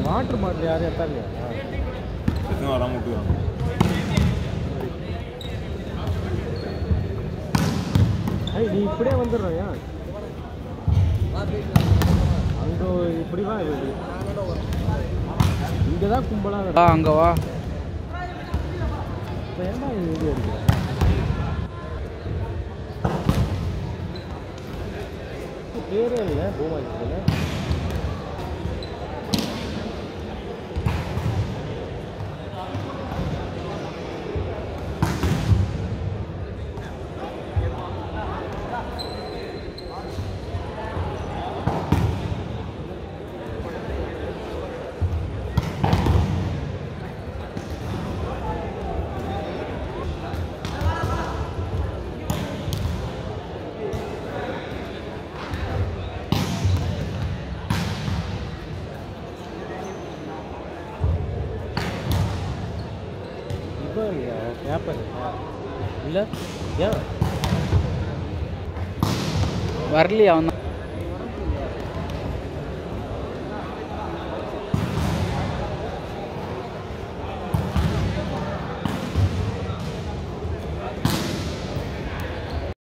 water bottle யாரும் எத்தாங்க எத்தனை வராம விட்டுருவாங்க ஐய் நீ இப்படியே வந்துடுறியா அங்கே இப்படி வா இங்கே தான் கும்பலாக வா அங்கே வா இப்போ ஏன்டா இது வீடியோ எடுக்கிறேன் பேரே இல்லை பூமாச்சியில் இப்போ பேப்பர் இல்லை ஏன் வரலையா அவன்